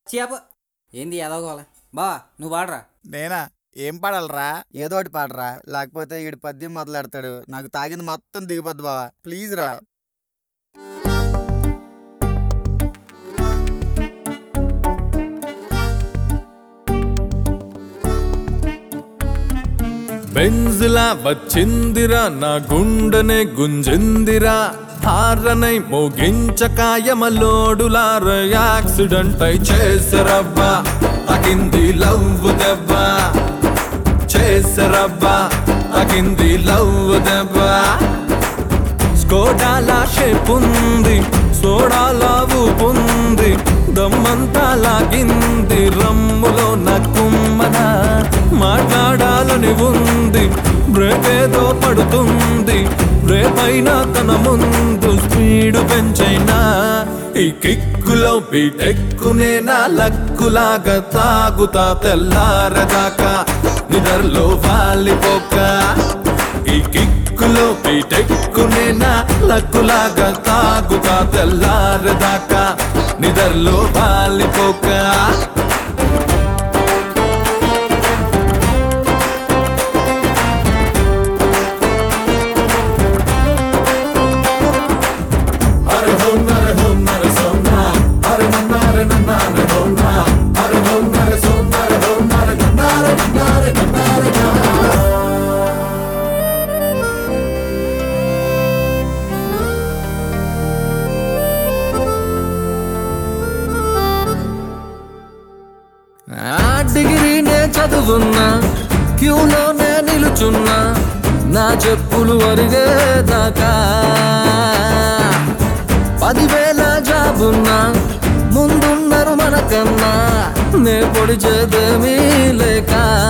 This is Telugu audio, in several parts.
చేప ఏంది ఎదగోల బా నువ్వు వాడరా నేనా ఏం పాడాలరా ఏదో ఒకటి పాడరా లేకపోతే ఈడు పద్యం మొదలెడతాడు నాకు తాగింది మొత్తం దిగిపోద్ది బావా ప్లీజ్ రా బెంజ్లా వచ్చిందిరా నా గుండెనే గుంజిందిరా హారనై మోగించకాయమలోడులార యాక్సిడెంట్ అయి చేసరవ్వా తగింది లవ్ దెబ్బ చేసరవ్వా తగింది లవ్ దెబ్బ స్కోడాలా షేప్ ఉంది సోడాలా ఊపుంది దమ్మంతా లాగింది రమ్ములో నక్కుమ్మన మాట్లాడాలని ఉంది బ్రేక్ ఏదో పడుతుంది రేపైనా తన ముందు స్పీడ్ పెంచైనా ఈ కిక్కులో బీటెక్కునే నా లక్కులాగా తాగుతా తెల్లారదాకా నిద్రలో వాలిపోక ఈ కిక్కులో పీటెక్కునే నా లక్కులాగా తాగుతా తెల్లారదాకా నిదర్లో పాలిపోక ఆ డిగ్రీనే చదువున్నా క్యూలోనే నిలుచున్నా నా చెప్పులు అరిగేదాకా పదివేల జాబున్నా ముందున్నారు మనకన్నా నే పొడిచేదేమీ లేక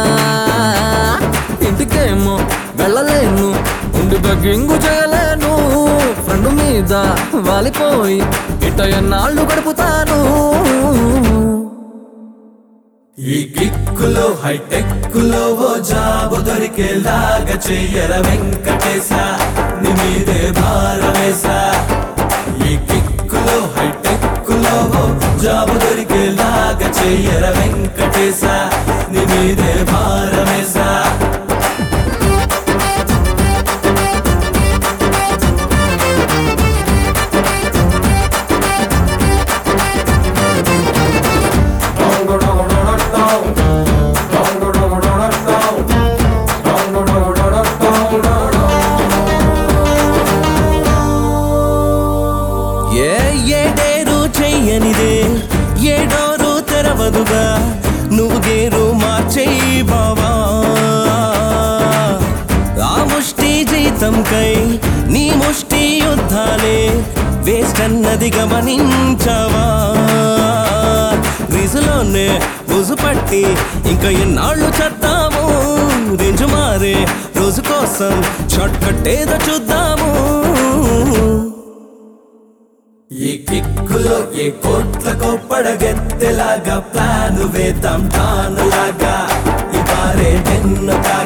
ఇంటికేమో వెళ్ళలేను ఉండి బగ్గింగు చేయలేను ఫ్రెండ్ మీద వాలిపోయి ఇట ఎన్నాళ్ళు గడుపుతాను ఈ కిక్కులో హైటెక్కులో ఓ జాబు దొరికేలాగా చెయ్యర వెంకటేశ నీ మీదే భారమేశా ఈ కిక్కులో హైటెక్కులో ఓ జాబు దొరికేలాగా చెయ్యర వెంకటేశ నీ మీదే భారమేశా ఏ ఏడేరు చెయ్యనిదే ఏడోరు తెరవదుగా నువ్వు గేరు మార్చేయి బావా ఆ ముష్టి జీతంకై నీ ముష్టి యుద్ధాలే వేస్ట్ అన్నది గమనించవా గ్రీజులోనే బుజు పట్టి ఇంకా ఎన్నాళ్ళు చేద్దాము రేంజు మారే రోజు కోసం షార్ట్ కట్ ఏదో చూద్దాము ఈ కిక్కులో ఏ కోట్లకో పడగెత్తెలాగా ప్లాన్ వేద్దాం టానులాగా ఈ పారే నిన్నగా